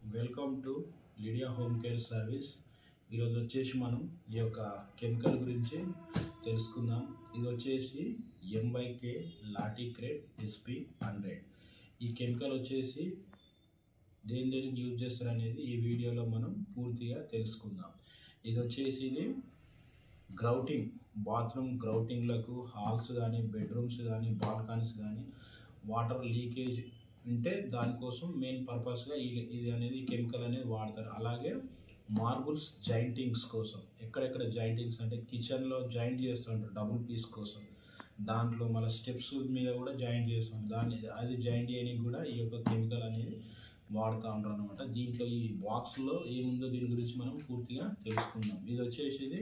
welcome to Lydia home care service ఈరోజు వచ్చేసి మనం ఈ యొక్క కెమికల్ గురించి తెలుసుకుందాం ఇది వచ్చేసి ఎంవైకే లాటిక్రేట్ ఎస్పీ హండ్రెడ్ ఈ కెమికల్ వచ్చేసి దేని దేనికి యూజ్ చేస్తారు అనేది ఈ వీడియోలో మనం పూర్తిగా తెలుసుకుందాం ఇది వచ్చేసి ఇది గ్రౌటింగ్ బాత్రూమ్ గ్రౌటింగ్లకు హాల్స్ కానీ బెడ్రూమ్స్ కానీ బాల్కనీస్ కానీ వాటర్ లీకేజ్ ఉంటే దానికోసం మెయిన్ పర్పస్గా ఇది ఇది అనేది కెమికల్ అనేది వాడతారు అలాగే మార్బుల్స్ జాయింటింగ్స్ కోసం ఎక్కడెక్కడ జాయింటింగ్స్ అంటే కిచెన్లో జాయింట్ చేస్తుంటారు డబుల్ పీస్ కోసం దాంట్లో మళ్ళీ స్టెప్స్ మీద కూడా జాయింట్ చేస్తాం దాన్ని అది జాయింట్ చేయడానికి కూడా ఈ యొక్క కెమికల్ అనేది వాడుతూ ఉంటారు అనమాట దీంట్లో ఈ బాక్స్లో ఏముందో దీని గురించి మనం పూర్తిగా తెలుసుకుందాం ఇది వచ్చేసి ఇది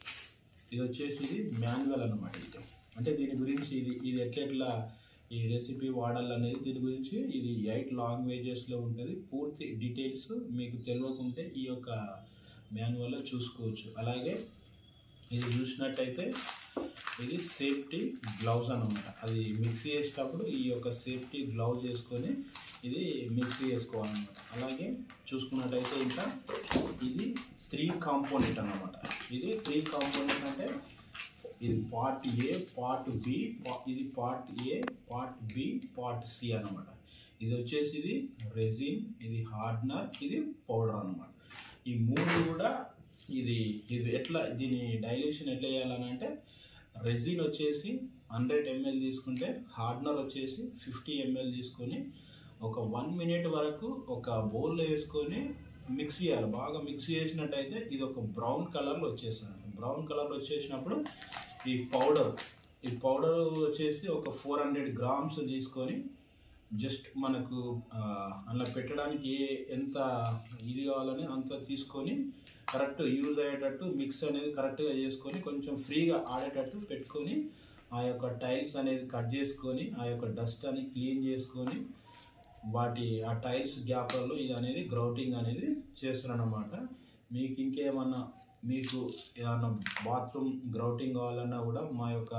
ఇది వచ్చేసి ఇది మాన్యువల్ అనమాట ఇది అంటే దీని గురించి ఇది ఇది ఎట్లా ఎట్లా ఈ రెసిపీ వాడాలనేది దీని గురించి ఇది ఎయిట్ లాంగ్వేజెస్లో ఉంటుంది పూర్తి డీటెయిల్స్ మీకు తెలియకుంటే ఈ యొక్క మాన్యువల్లో చూసుకోవచ్చు అలాగే ఇది చూసినట్టయితే ఇది సేఫ్టీ గ్లౌజ్ అనమాట అది మిక్సీ చేసేటప్పుడు ఈ యొక్క సేఫ్టీ గ్లౌజ్ వేసుకొని ఇది మిక్సీ చేసుకోవాలన్నమాట అలాగే చూసుకున్నట్టయితే ఇంకా ఇది త్రీ కాంపోనెంట్ అన్నమాట ఇది త్రీ కాంపోనెంట్ అంటే ఇది పార్ట్ ఏ పార్ట్ బి ఇది part A part B part C అనమాట ఇది వచ్చేసి ఇది రెజిన్ ఇది హార్డ్నర్ ఇది పౌడర్ అనమాట ఈ మూడు కూడా ఇది ఇది ఎట్లా దీని డైల్యూషన్ ఎట్లా చేయాలని అంటే రెజిన్ వచ్చేసి హండ్రెడ్ ఎంఎల్ తీసుకుంటే హార్డ్నర్ వచ్చేసి ఫిఫ్టీ ఎంఎల్ తీసుకొని ఒక వన్ మినిట్ వరకు ఒక బౌల్లో వేసుకొని మిక్స్ చేయాలి బాగా మిక్స్ చేసినట్టయితే ఇది ఒక బ్రౌన్ కలర్లో వచ్చేస్తుంది బ్రౌన్ కలర్ వచ్చేసినప్పుడు ఈ పౌడర్ ఈ పౌడర్ వచ్చేసి ఒక ఫోర్ హండ్రెడ్ గ్రామ్స్ తీసుకొని జస్ట్ మనకు అలా పెట్టడానికి ఏ ఎంత ఇది కావాలని అంత తీసుకొని కరెక్ట్ యూజ్ అయ్యేటట్టు మిక్స్ అనేది కరెక్ట్గా చేసుకొని కొంచెం ఫ్రీగా ఆడేటట్టు పెట్టుకొని ఆ యొక్క టైల్స్ అనేది కట్ చేసుకొని ఆ యొక్క డస్ట్ అనేది క్లీన్ చేసుకొని వాటి ఆ టైల్స్ గ్యాప్లలో ఇది అనేది గ్రౌటింగ్ అనేది చేస్తారనమాట మీకు ఇంకేమన్నా మీకు ఏమన్నా బాత్రూమ్ గ్రౌటింగ్ కావాలన్నా కూడా మా యొక్క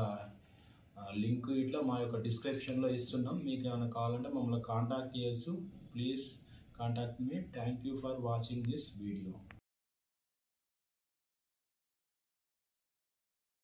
లింక్ ఇట్లా మా యొక్క డిస్క్రిప్షన్లో ఇస్తున్నాం మీకు ఏమైనా కావాలంటే మమ్మల్ని కాంటాక్ట్ చేయొచ్చు please contact me thank you for watching this video